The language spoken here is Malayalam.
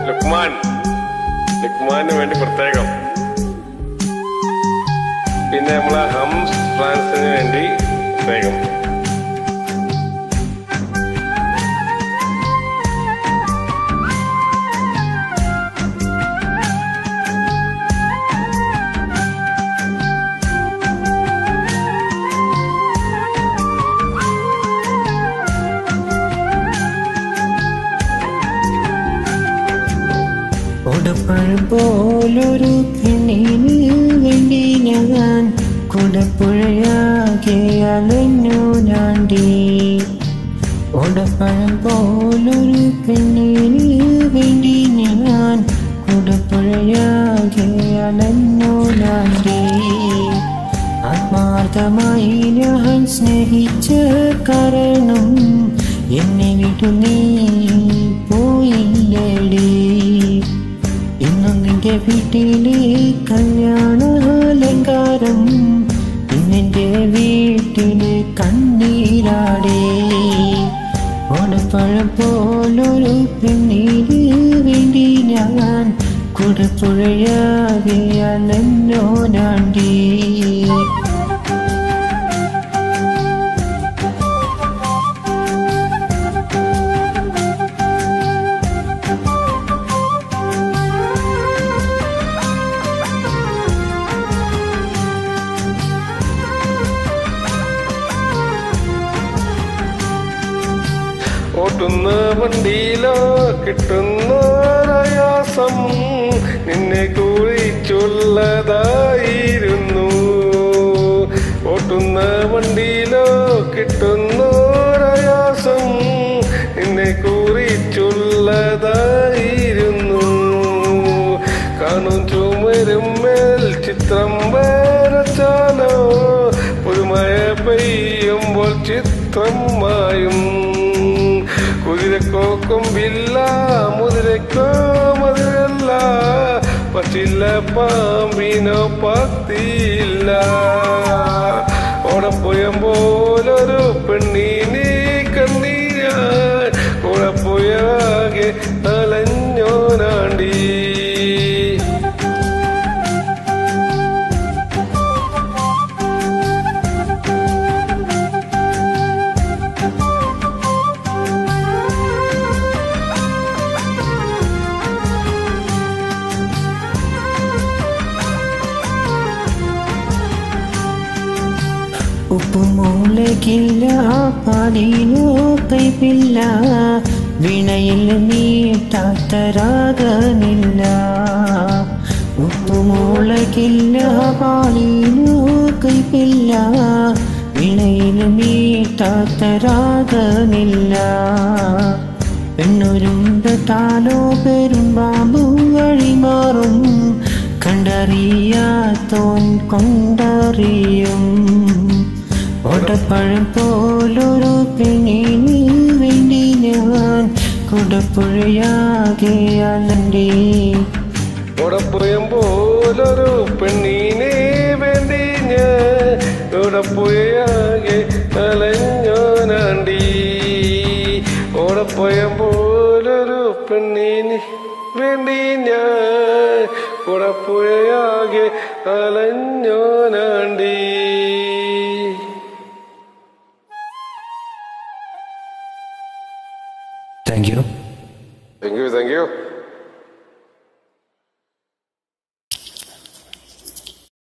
ലുക്മാൻ ലുക്മാന് വേണ്ടി പ്രത്യേകം പിന്നെ നമ്മളെ ഹംസ് ഫ്രാൻസിന് വേണ്ടി പ്രത്യേകം ഉടപ്പഴം പോലൊരു പെണ്ണിന് വേണ്ടി ഞാൻ കുടപ്പുഴയാകെ അലഞ്ഞു ഞാണ്ടി ഉടപ്പഴം പോലൊരു പെണ്ണിന് വേണ്ടി ഞാൻ കുടപ്പുഴയാകെ അലഞ്ഞു ഞാണ്ടി ആത്മാർത്ഥമായി ഞാൻ സ്നേഹിച്ച കാരണം എന്നെ വിട്ടു നീ പോയില്ലേടി ഇന്നും നിന്റെ വീട്ടിലെ കല്യാണാലങ്കാരം ഇന്നെന്റെ വീട്ടില് കണ്ണീരാടേ ഓണപ്പഴം പോലൊരു പെണ്ണിന് വേണ്ടി ഞാൻ കുടപ്പുഴയാകെ അലഞ്ഞോ നാണ്ടി ഓട്ടുന്ന വണ്ടിയിലോ കിട്ടുന്നൊരായാസം നിന്നെ കുറിച്ചുള്ളതായിരുന്നു ഓട്ടുന്ന വണ്ടിയിലോ കിട്ടുന്നൊരായാസം നിന്നെ കുറിച്ചുള്ളതായിരുന്നു കാണും ചുമരും മേൽ ചിത്രം വരച്ചാലോ പുതുമഴ പെയ്യുമ്പോൾ ചിത്രം മായും കുതിരക്കോ കൊമ്പില്ല മുതിരക്കോ മതിരല്ല പച്ചില്ല പാമ്പിനോ പത്തിയില്ല ഓടപ്പുയം പോലൊരു പെണ്ണിനെ കണ്ണീരാൻ ഓടപ്പുയാകെ അലഞ്ഞോനാണ്ടി ഉപ്പുമൂലകില്ല പാലിനോ കൈപ്പില്ല വിണയിൽ നീട്ടാത്തരാകനില്ല ഉപ്പുമൂലകില്ല പാലിനോ കൈപ്പില്ല വിണയിൽ നീട്ടാത്തരാകനില്ല പെണ്ണുരുണ്ടാലോ പെരുമ്പാമ്പും വഴിമാറും കണ്ടറിയാത്തോൻ കൊണ്ടറിയും ഓടപ്പഴം പോലൊരു പെണ്ണിന് വേണ്ടി ഞാൻ കുടപ്പുഴയാകെ അലണ്ടി ഓടപ്പുയം പോലൊരു പെണ്ണിനെ വേണ്ടി ഞാൻ ഓടപ്പുയാകെ അലഞ്ഞോനാണ്ടി ഓടപ്പുയം പോലൊരു പെണ്ണിന് വേണ്ടി ഞാൻ ഓടപ്പുഴയാകെ അലഞ്ഞോനാണ്ടി thank you thank you thank U